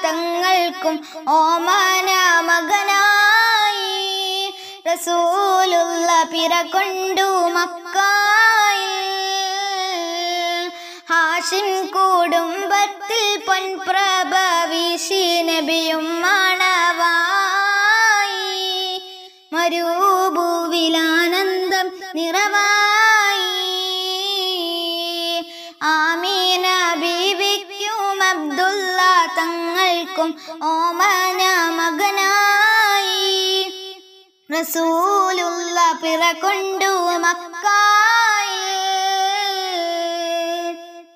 തങ്ങൾക്കും ഓമന മകനായി റസൂലുള്ള പിറ കൊണ്ടു മക്കായിൽ ഹാഷിം കുടുംബത്തിൽ പൊൻപ്രഭ വീശി നബിയും മണവായി മരുഭൂവിലാനന്ദം നിറവായി ആമീന ബീവിക്കും അബ്ദുള്ള തങ്ങൾക്കും ഓമന മകനായി റസൂലുള്ള പിറ കൊണ്ടു മക്കായിൽ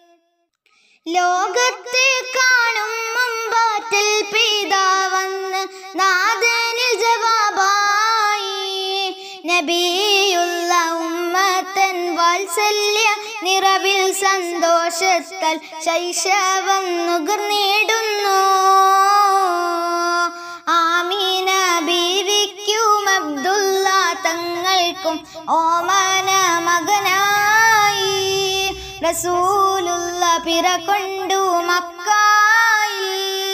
ലോകത്തെ കാണും മുമ്പാറ്റിൽ പിതാവന്ന് നാഥനിൽ ജവാബായി നബിയുള്ള ഉമ്മത്തൻ വാത്സല്യ നിറവിൽ സന്തോഷത്താൽ ശൈശവം നുകർന്നിടുന്നു ആമീന ബീവിക്കും അബ്ദുള്ള തങ്ങൾക്കും ഓമന മകനായി റസൂലുള്ള പിറ കൊണ്ടു മക്കായിൽ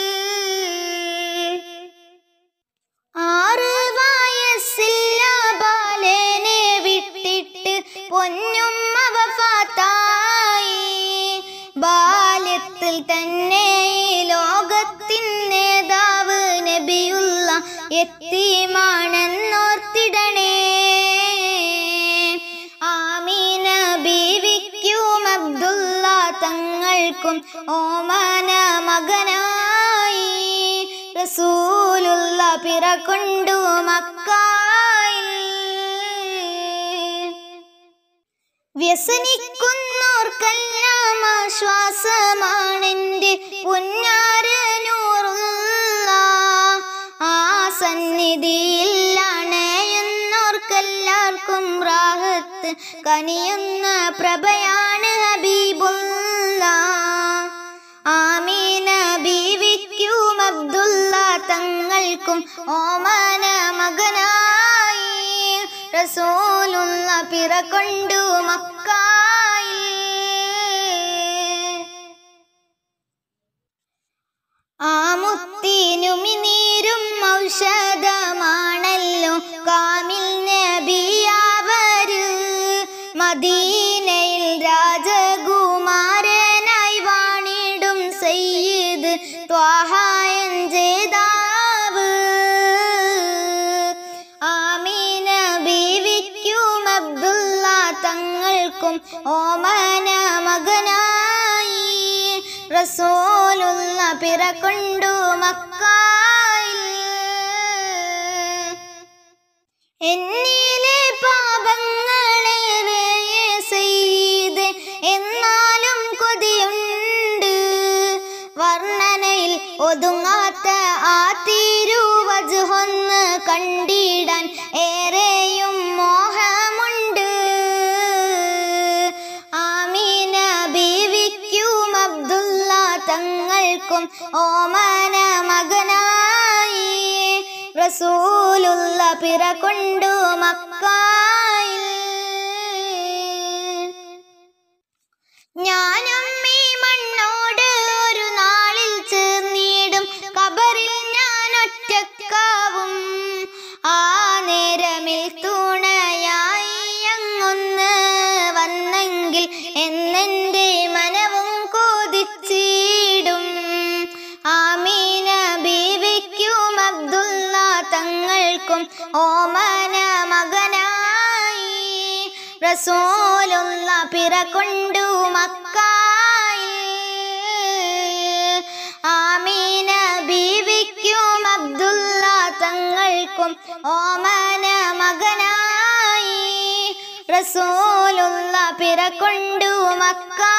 ആറ് വയസ്സില്ല ബാലനെ വിട്ടിട്ട് പൊന്നും വഫാത്തായി ബാല്യത്തിൽ തന്നെ ഈ ലോകത്തിൻ നേതാവ് നബിയുള്ള എത്തിമാണെന്നോർത്തിടണേ ആമീന ബീവിക്കും അബ്ദുള്ള തങ്ങൾക്കും ഓമന മകനായി റസൂലുള്ള പിറ കൊണ്ടു മക്കായിൽ വ്യസനിക്കുന്നോർക്കെല്ലാം ആശ്വാസമാണെന്റെ പുന്നാര നൂറുള്ള ആ സന്നിധിയിലാണ് എന്നോർക്കെല്ലാവർക്കും റാഹത്ത് കനിയുന്ന പ്രഭയാണ് ഹബീബുള്ള ആമീന ബീവിക്കും അബ്ദുള്ള തങ്ങൾക്കും ഓമന മകനായി റസൂലുള്ള പിറ കൊണ്ടു മക്കായിൽ ആ മുത്തിനുമി നീരും ഔഷധമാണല്ലോ കാമിൽ നബിയാവര് മദീനയിൽ രാജകുമാരനായി വാണിടും സയ്യിദ് ത്വാഹായൻ ജേതാവ് ആമീന ബീവിക്കും അബ്ദുള്ള തങ്ങൾക്കും ഓമന മകനായി റസൂലുള്ള പിറ കൊണ്ടു മക്കായിൽ എന്നിലെ പാപങ്ങളേറെ ചെയ്ത് എന്നാലും കൊതിയുണ്ട് വർണ്ണനയിൽ ഒതുങ്ങാത്ത ആ തിരുവജുഹൊന്ന് കണ്ടിടാൻ ഏറെയും മോഹമുണ്ട് ആമീന ബീവിക്കും അബ്ദുള്ള തങ്ങൾക്കും ഓമന മകനായി റസൂലുള്ള പിറ കൊണ്ടു മക്കായിൽ ഞാനും ഈ മണ്ണോട് ഒരു നാളിൽ ചേർന്നിടും കബറിൽ ഞാൻ ഒറ്റക്കാവും ആ നേരമിൽ തുണയായി അങ്ങൊന്ന് വന്നെങ്കിൽ എന്നെൻ്റെ മനവും കൊതിച്ചിടും ആമീന ബീവിക്കും അബ്ദുള്ള തങ്ങൾക്കും ഓമന മകനായി റസൂലുള്ള പിറ കൊണ്ടു മക്കായിൽ ആമീന ബീവിക്കും അബ്ദുള്ള തങ്ങൾക്കും ഓമന മകനായി റസൂലുള്ള പിറ കൊണ്ടു മക്കായിൽ